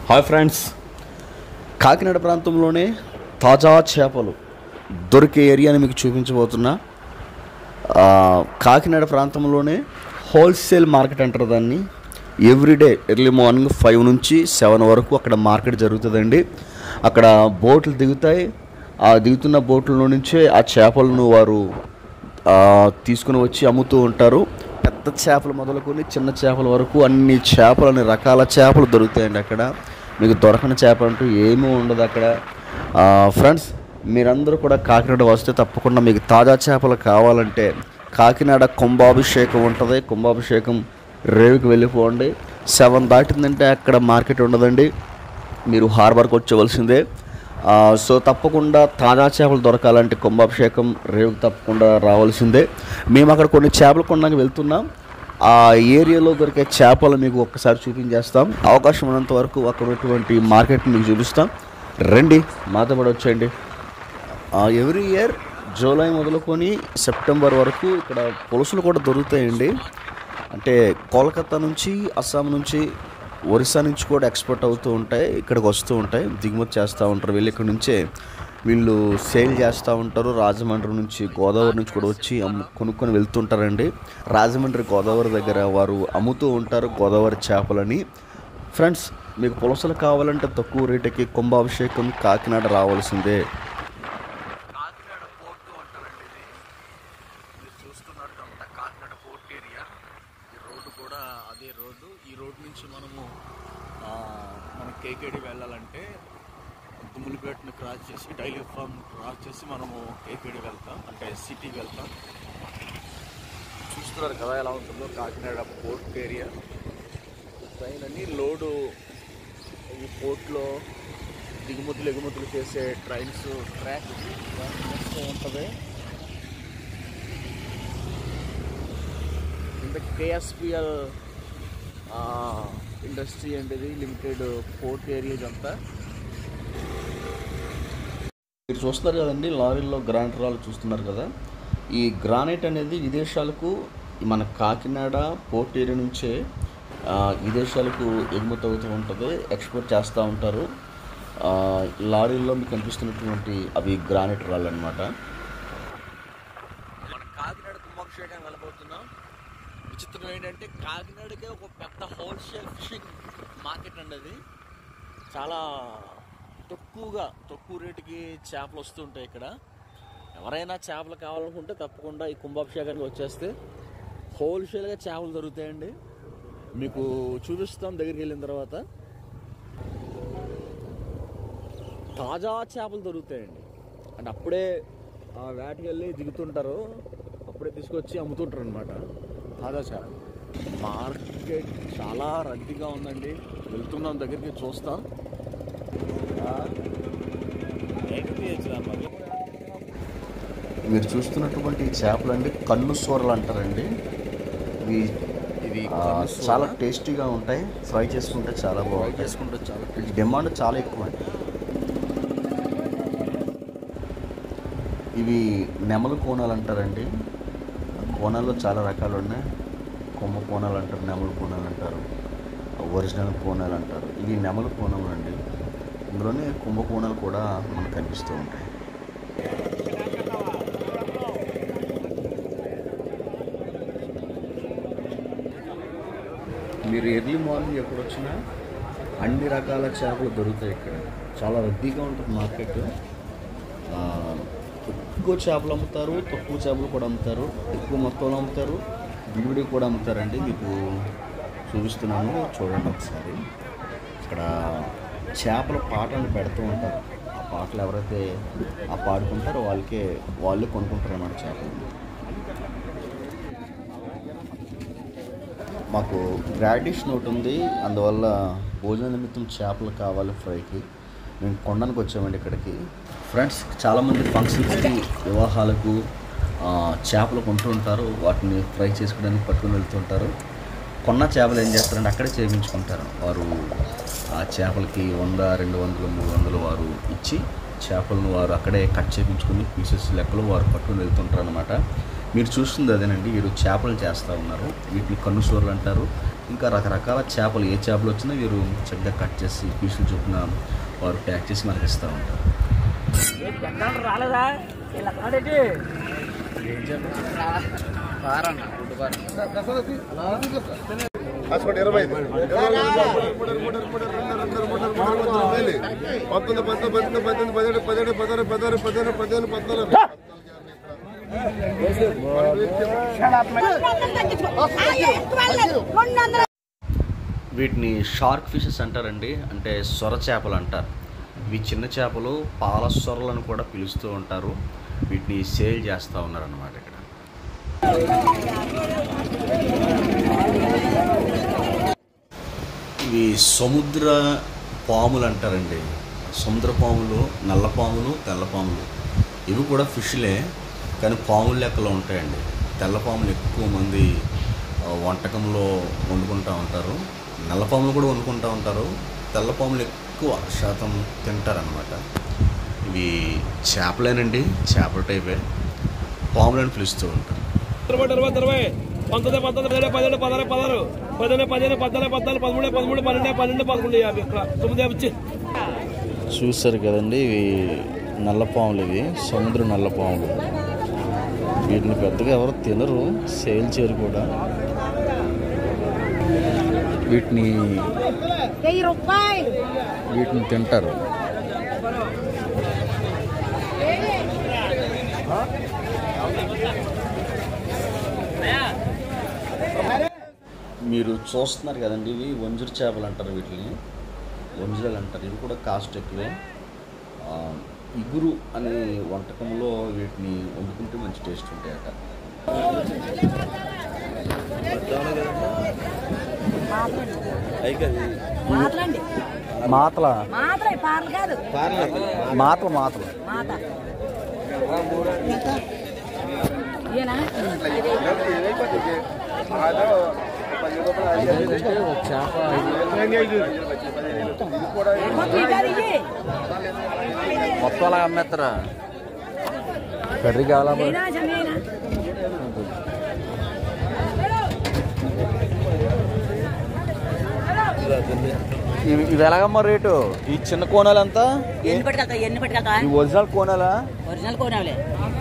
Hi friends Kakinada ప్రాంతంలోనే తాజా చేపలు దొరికే ఏరియాని మీకు చూపించబోతున్నా ఆ, కాకినాడ ప్రాంతంలోనే హోల్సేల్ మార్కెట్ అంటారు దాన్ని ఎవ్రీడే ఎర్లీ మార్నింగ్ ఫైవ్ నుంచి సెవెన్ వరకు అక్కడ మార్కెట్ జరుగుతుందండి అక్కడ బోట్లు దిగుతాయి ఆ దిగుతున్న బోట్ల నుంచే ఆ చేపలను వారు ఆ, తీసుకుని వచ్చి అమ్ముతూ ఉంటారు పెద్ద చేపలు మొదలుకొని చిన్న చేపల వరకు అన్ని చేపలు అన్ని రకాల చేపలు దొరుకుతాయండి అక్కడ మీకు దొరకని చేప అంటూ ఏమీ ఉండదు అక్కడ ఆ, ఫ్రెండ్స్ మీరందరూ కూడా కాకినాడ వస్తే తప్పకుండా మీకు తాజా చేపలు కావాలంటే కాకినాడ కుంభాభిషేకం ఉంటుంది కుంభాభిషేకం రేవుకి వెళ్ళిపోండి సెవెన్ దాటిందంటే అక్కడ మార్కెట్ ఉండదండి మీరు హార్బర్కి వచ్చేవలసిందే ఆ, సో తప్పకుండా తాజా చేపలు దొరకాలంటే కుంభాభిషేకం రేవుకి తప్పకుండా రావాల్సిందే మేము అక్కడ కొన్ని చేపలు కొనడానికి వెళ్తున్నాం ఆ ఏరియాలో దొరికే చేపలు మీకు ఒక్కసారి చూపించేస్తాం అవకాశం ఉన్నంత వరకు అక్కడ ఉన్నటువంటి మార్కెట్ మీకు చూపిస్తాం రండి మాతో పాటు వచ్చేయండి ఎవ్రీ ఇయర్ జూలై మొదలుకొని సెప్టెంబర్ వరకు ఇక్కడ పులుసులు కూడా దొరుకుతాయండి అంటే కోల్కతా నుంచి అస్సాం నుంచి ఒరిస్సా నుంచి కూడా ఎక్స్పోర్ట్ అవుతూ ఉంటాయి ఇక్కడికి వస్తూ ఉంటాయి దిగుమతి చేస్తూ ఉంటారు వీళ్ళు ఇక్కడ నుంచే వీళ్ళు సేల్ చేస్తూ ఉంటారు రాజమండ్రి నుంచి గోదావరి నుంచి కూడా వచ్చి అమ్ము కొనుక్కొని వెళ్తుంటారండి రాజమండ్రి గోదావరి దగ్గర వారు అమ్ముతూ ఉంటారు గోదావరి చేపలని ఫ్రెండ్స్ మీకు పులసలు కావాలంటే తక్కువ రేటుకి కుంభాభిషేకం కాకినాడ రావాల్సిందే కాకినాడ పోర్టు అంటారండి ఇది మీరు చూస్తున్నారు అంతా కాకినాడ పోర్ట్ ఏరియా ఈ రోడ్డు కూడా అదే రోడ్డు ఈ రోడ్డు నుంచి మనము ఆ, మన కేకేడి వెళ్ళాలంటే దుమ్ములపేటను క్రాస్ చేసి డైలీ ఫామ్ క్రాస్ చేసి మనము కేకేడి వెళ్తాం అంటే సిటీకి వెళ్తాం చూస్తున్నారు కదా ఎలా ఉంటుందో కాకినాడ పోర్ట్ ఏరియా ట్రైన్ అన్ని లోడు ఈ పోర్ట్లో దిగుమతులు ఎగుమతులు చేసే ట్రైన్స్ ట్రాక్ వస్తూ ఉంటుంది ఇంత కేఎస్పిఎల్ ఇండస్ట్రీ అనేది లిమిటెడ్ పోర్ట్ ఏరియా ఇదంతా మీరు చూస్తున్నారు కదండి లారీల్లో గ్రానైట్ రాళ్ళు చూస్తున్నారు కదా ఈ గ్రానైట్ అనేది విదేశాలకు మన కాకినాడ పోర్ట్ ఏరియా నుంచే ఆ, విదేశాలకు ఎగుమతి అవుతూ ఉంటుంది ఎక్స్పోర్ట్ చేస్తూ ఉంటారు ఆ, లారీల్లో మీకు కనిపిస్తున్నటువంటి అవి గ్రానైట్ రాళ్ళు అనమాట మన కాకినాడ కుంభక్షేత్రం వెళ్ళబోతున్నాం విచిత్రం ఏంటంటే కాకినాడకే ఒక పెద్ద హోల్సేల్ ఫిషింగ్ మార్కెట్ అండి అది చాలా తక్కువగా తక్కువ రేటుకి చేపలు వస్తుంటాయి ఇక్కడ ఎవరైనా చేపలు కావాలనుకుంటే తప్పకుండా ఈ కుంభాభిషేకానికి వచ్చేస్తే హోల్సేల్గా చేపలు దొరుకుతాయండి మీకు చూపిస్తాం దగ్గరికి వెళ్ళిన తర్వాత తాజా చేపలు దొరుకుతాయండి అంటే అప్పుడే ఆ వేటకి వెళ్ళి దిగుతుంటారు అప్పుడే తీసుకొచ్చి అమ్ముతుంటారు అనమాట తాజా చేప మార్కెట్ చాలా రద్దీగా ఉందండి వెళ్తున్నాం దగ్గరికి చూస్తాం ఆ, ఏంటి తీయొచ్చురా మరి? మీరు చూస్తున్నటువంటి చేపలు అండి కన్ను సూరలు అంటారండి ఇవి ఇది ఆ, చాలా టేస్టీగా ఉంటాయి ఫ్రై చేసుకుంటే చాలా ఫ్రై బాగుంటాయి చేసుకుంటే చాలా వీటి డిమాండ్ చాలా ఎక్కువ అండి ఇవి నెమలి కోణాలు అంటారండి కోణాల్లో చాలా రకాలు ఉన్నాయి కొమ్మ కోణాలు అంటారు నెమలి కోణాలు అంటారు ఒరిజినల్ కోణాలు అంటారు ఇవి నెమలి కోణాలు అండి ఇందులోనే కుంభ కోణాలు కూడా మనకు కనిపిస్తూ ఉంటాయి మీరు ఎర్లీ మార్నింగ్ ఎప్పుడు వచ్చినా అన్ని రకాల చేపలు దొరుకుతాయి ఇక్కడ చాలా రద్దీగా ఉంటుంది మార్కెట్ ఆ, ఎక్కువ చేపలు అమ్ముతారు తక్కువ చేపలు కూడా అమ్ముతారు ఎక్కువ మొత్తంలో అమ్ముతారు దిగుబడి కూడా అమ్ముతారండి మీకు చూపిస్తున్నాను చూడండి ఒకసారి ఇక్కడ చేపల పాటలను పెడుతూ ఉంటారు ఆ పాటలు ఎవరైతే ఆ పాడుకుంటారో వాళ్ళకే వాళ్ళే కొనుక్కుంటారు అన్నమాట చేపలు మాకు గ్రాటిష్ నోట్ ఉంది అందువల్ల భోజన నిమిత్తం చేపలు కావాలి ఫ్రైకి మేము కొనడానికి వచ్చామండి ఇక్కడికి ఫ్రెండ్స్ చాలామంది ఫంక్షన్స్కి వివాహాలకు ఆ, చేపలు కొంటూ ఉంటారు వాటిని ఫ్రై చేసుకోవడానికి పట్టుకుని వెళ్తుంటారు కొన్న చేపలు ఏం చేస్తారంటే అక్కడే చేయించుకుంటారు వారు ఆ చేపలకి వంద రెండు వందలు మూడు వందలు వారు ఇచ్చి చేపలను వారు అక్కడే కట్ చేయించుకుని పీసెస్ లెక్కలో వారు పట్టుకుని వెళ్తుంటారు అనమాట మీరు చూస్తుంది అదేనండి వీరు చేపలు చేస్తూ ఉన్నారు వీటిని కన్నుసూరలు అంటారు ఇంకా రకరకాల చేపలు ఏ చేపలు వచ్చినా వీరు చక్కగా కట్ చేసి పీసులు చొప్పున వారు ప్యాక్ చేసి మనకి ఇస్తూ ఉంటారు రాలేదా ఇలా కాడేటి హాస్పిటల్ ఇరవై ఐదు పంతొమ్మిది పంతొమ్మిది పద్దెనిమిది పదిహేడు పదిహేడు పదహారు పదహారు పదిహేను పదిహేను పద్నాలుగు వీటిని షార్క్ ఫిషెస్ అంటారండి అంటే సొర చేపలు అంటారు ఇవి చిన్న చేపలు పాల సొరలను కూడా పిలుస్తూ ఉంటారు వీటిని సేల్ చేస్తూ ఉన్నారన్నమాట ఇక్కడ ఇవి సముద్ర పాములు అంటారండి సముద్ర పాములు నల్ల పాములు తెల్ల పాములు ఇవి కూడా ఫిష్లే కానీ పాముల లెక్కలో ఉంటాయండి తెల్ల పాములు ఎక్కువ మంది ఆ, వంటకంలో వండుకుంటూ ఉంటారు నల్ల పాములు కూడా వండుకుంటూ ఉంటారు తెల్ల పాములు ఎక్కువ శాతం తింటారనమాట ఇవి చేపలేనండి చేపల టైపే పాములని పిలుస్తూ ఉంటారు ఇరవై ఇరవై ఇరవై పంతొమ్మిది పంతొమ్మిది పదిహేడు పదిహేడు పదహారు పదహారు పదిహేను పదిహేను పద్నాలుగు పద్నాలుగు పదమూడు పదమూడు పన్నెండు పన్నెండు పదకొండు యాభై ఇక్కడ తొమ్మిది వచ్చి చూస్తారు కదండి ఇవి నల్ల పాములు ఇవి సముద్ర నల్ల పాములు వీటిని పెద్దగా ఎవరు తినరు సేల్ చేయరు కూడా వీటిని వెయ్యి రూపాయలు వీటిని తింటారు మీరు చూస్తున్నారు కదండి ఇవి వంజురు చేపలు అంటారు వీటిని వంజురలు అంటారు ఇవి కూడా కాస్ట్ ఎక్కువే ఆ, ఇగురు అనే వంటకంలో వీటిని వండుకుంటే మంచి టేస్ట్ ఉంటాయట మాటలండి మాతల మాటలే పాటలు కాదు మాతల మాతలు మాత ఈయన ఏమో తీగారు ఇయ్యి. మొత్తం అలా అమ్మేస్తారా కర్రీ కావాలా నేనా చెన్నైనా ఇవి ఇవి ఎలాగమ్మా రేటు ఈ చిన్న కోణాలు ఎంత ఎన్ని పట్టుకెళ్తా ఎన్ని పట్టుకెళ్తా ఈ ఒరిజినల్ కోణాలా ఒరిజినల్ కోనావులే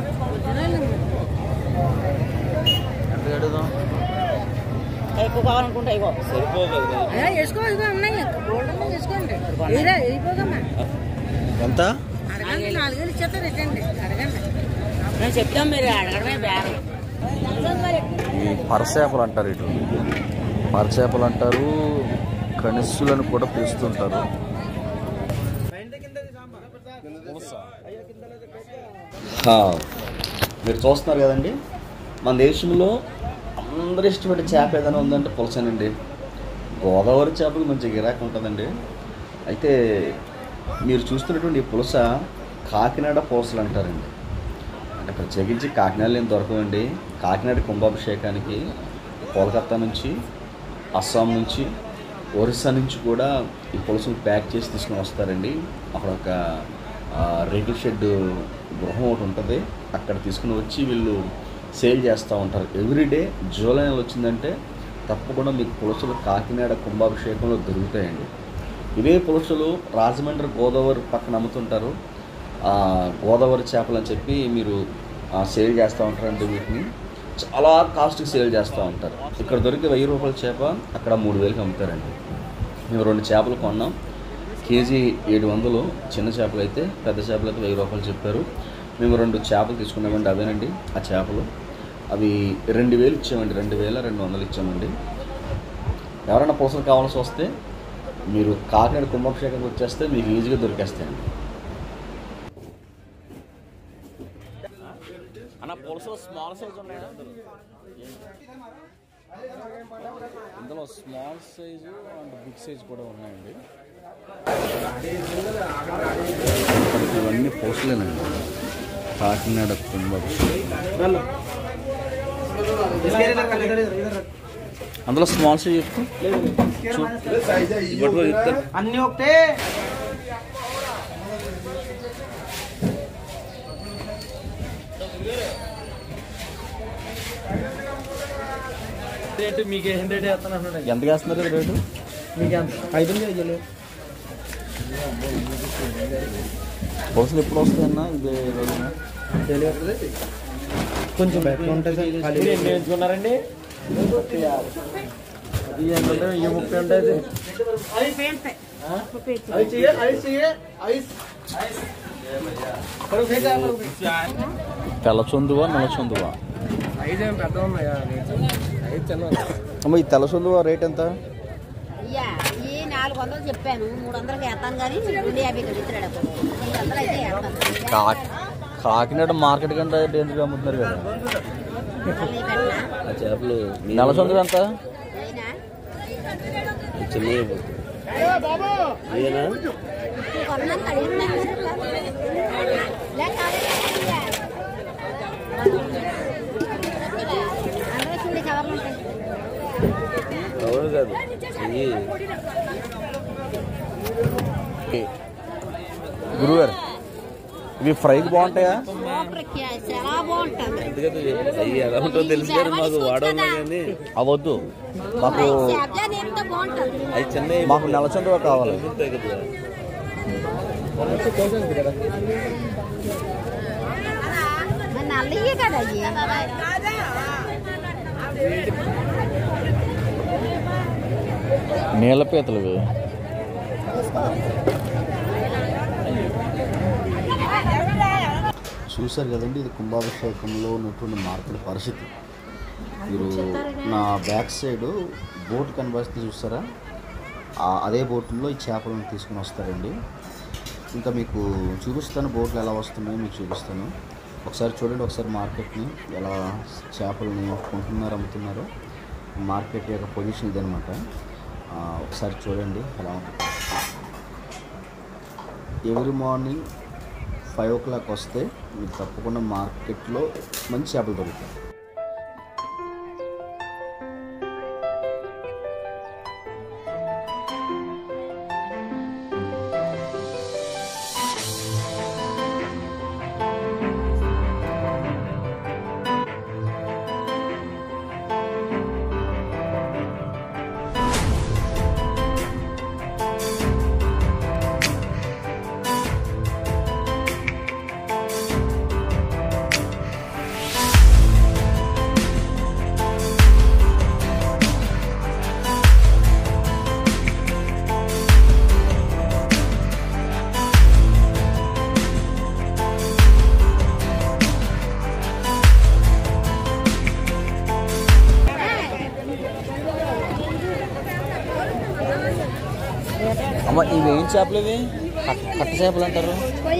ఎంత అడుగుదాం ఎక్కువ కావాలనుకుంటా ఇగో వేసుకో ఇగో ఉన్నాయి గోల్డ్ ఉన్నాయి, వేసుకోండి ఇదే అయిపోదమ్మా ఎంత అడగండి నాలుగేళ్ళు ఇచ్చేస్తారు రిటండి అడగండి నేను చెప్తాం మీరు అడగడమే బేరం ఈ పరచేపలు అంటారు ఇటు పరచేపలు అంటారు కనిస్సులను కూడా పిలుస్తుంటారు హా, మీరు చూస్తున్నారు కదండి మన దేశంలో అందరూ ఇష్టపడే చేప ఏదైనా ఉందంటే పులసనండి గోదావరి చేపలు మంచి గిరాకీ ఉంటుందండి అయితే మీరు చూస్తున్నటువంటి ఈ పులస కాకినాడ పూసలు అంటారండి అంటే ప్రత్యేకించి కాకినాడలో ఏం దొరకవండి కాకినాడ కుంభాభిషేకానికి కోల్కత్తా నుంచి అస్సాం నుంచి ఒరిస్సా నుంచి కూడా ఈ పులుసును ప్యాక్ చేసి తీసుకుని వస్తారండి అక్కడ ఒక ఆ, రేకుల షెడ్ గృహం ఒకటి ఉంటుంది అక్కడ తీసుకుని వచ్చి వీళ్ళు సేల్ చేస్తూ ఉంటారు ఎవ్రీడే జూలై నెల వచ్చిందంటే తప్పకుండా మీకు పులుసులు కాకినాడ కుంభాభిషేకంలో దొరుకుతాయండి ఇవే పులుసులు రాజమండ్రి గోదావరి పక్కన అమ్ముతుంటారు ఆ, గోదావరి చేపలు అని చెప్పి మీరు ఆ, సేల్ చేస్తూ ఉంటారండి వీటిని చాలా కాస్ట్కి సేల్ చేస్తూ ఉంటారు ఇక్కడ దొరికే వెయ్యి రూపాయల చేప అక్కడ మూడు వేలకి అమ్ముతారండి మేము రెండు చేపలు కొన్నాం కేజీ ఏడు వందలు చిన్న చేపలు అయితే పెద్ద చేపలు అయితే వెయ్యి రూపాయలు చెప్పారు మేము రెండు చేపలు తీసుకున్నామండి అవేనండి ఆ చేపలు అవి రెండు వేలు ఇచ్చామండి రెండు వేల రెండు వందలు ఇచ్చామండి ఎవరైనా పూసలు కావాల్సి వస్తే మీరు కాకినాడ కుంభాభిషేకం వచ్చేస్తే మీకు ఈజీగా దొరికేస్తాయండి అన్న పులసలో స్మాల్ సైజ్ ఉన్నాయా ఇందులో small size and big size కూడా ఉన్నాయండి ఇవన్నీ పోస్టులేనండి కాకినాడ కుంభాభిషేకం అందులో స్మాల్ సైజ్ చెప్తే అన్ని ఒకటే రేటు మీకు ఏం రేటు వేస్తాను అన్నాడు ఎంత వేస్తున్నారు ఇది రేటు మీకు ఎంత ఐదు కేజీలు బహుశా ఎప్పుడు వస్తాయన్నా ఇది రోజున కొంచెం బెటర్ ఉంటుంది ఎన్ని ఎంచుకున్నారండి అది ఎంత ఉంటుంది ఈ ముప్పై ఉంటుంది తెల్ల చొందువా నల్ల చొందువా ఐదు ఏం పెద్ద ఉన్నాయా ఐదు చిన్న అమ్మ ఈ తెల్ల చొందువా రేట్ ఎంత అయ్యా ఈ నాలుగు వందలు చెప్పాను మూడు వందలకి వేస్తాను కానీ రెండు యాభై ఇస్తున్నాడు అప్పుడు మూడు వందలు అయితే వేస్తాను కా- కాకినాడ మార్కెట్ కంటే డేంజర్గా అమ్ముతున్నారు కదా మళ్ళీ పెట్టనా చేపలు నెల చొందువ ఎంత అయినా చిన్నవి ఇదేనా కొన్నాను అడిగినాను లేక అందులో చూడు కవర్లు ఉంటాయి అవును కాదు ఇవి గురుగారు ఇవి ఫ్రైకి బాగుంటాయా సూపర్ క్యా- చాలా బాగుంటుంది ఎందుకంటే అవి ఎలా ఉంటుందో తెలుసు కానీ మాకు వాడవాళ్ళు కానీ అవద్దు మాకు శాబ్జాన్ ఎంత బాగుంటుంది అవి చిన్నవి మాకు నెల చొందువ కావాలి ఉంటాయి కదా మరి నల్లయ్యే కదా అయ్యి నీళ్ళ పీతలు ఇవి చూశారు కదండి ఇది కుంభాభిషేకంలో ఉన్నటువంటి మార్కెట్ పరిస్థితి మీరు నా బ్యాక్ సైడ్ బోట్ కనబడితే చూస్తారా ఆ- అదే బోట్లో ఈ చేపలను తీసుకుని వస్తారండి ఇంకా మీకు చూపిస్తాను బోట్లు ఎలా వస్తున్నాయో మీకు చూపిస్తాను ఒకసారి చూడండి ఒకసారి మార్కెట్ని ఎలా చేపలని కొంటున్నారు అమ్ముతున్నారో మార్కెట్ యొక్క పొజిషన్ ఇదనమాట ఒకసారి చూడండి ఎలా ఉంటుంది every morning five o'clock వస్తే మీకు తప్పకుండా మార్కెట్లో మంచి చేపలు దొరుకుతాయి అమ్మ ఇవి ఏం చేపలు ఇవి కట్ట- కట్ట చేపలు అంటారు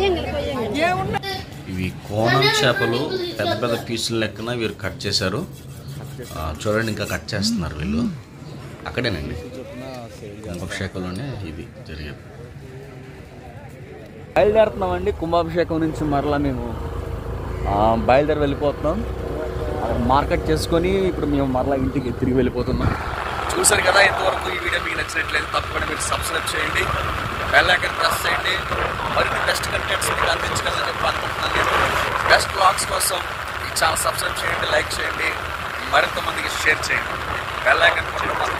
ఇవి కోనం చేపలు పెద్ద పెద్ద పీసుల లెక్కన వీరు కట్ చేశారు ఆ, చూడండి ఇంకా కట్ చేస్తున్నారు వీళ్ళు అక్కడేనండి కుంభక్షేకంలోనే ఇది జరిగేది బయలుదేరుతున్నామండి కుంభాభిషేకం నుంచి మరలా మేము ఆ, బయలుదేరి వెళ్ళిపోతున్నాం అక్కడ మార్కెట్ చేసుకొని ఇప్పుడు మేము మరలా ఇంటికి తిరిగి వెళ్ళిపోతున్నాం చూసారు కదా ఇంతవరకు ఈ వీడియో మీకు నచ్చినట్లయితే తప్పకుండా మీరు సబ్స్క్రైబ్ చేయండి బెల్ ఐకన్ ప్రెస్ చేయండి మరిన్ని బెస్ట్ కంటెంట్స్ మీకు అందించగలని చెప్పి అనుకుంటున్నాను నేను బెస్ట్ బ్లాగ్స్ కోసం ఈ ఛానల్ సబ్స్క్రైబ్ చేయండి లైక్ చేయండి మరింత మందికి షేర్ చేయండి బెల్ ఐకన్ కొట్టడం మాత్రం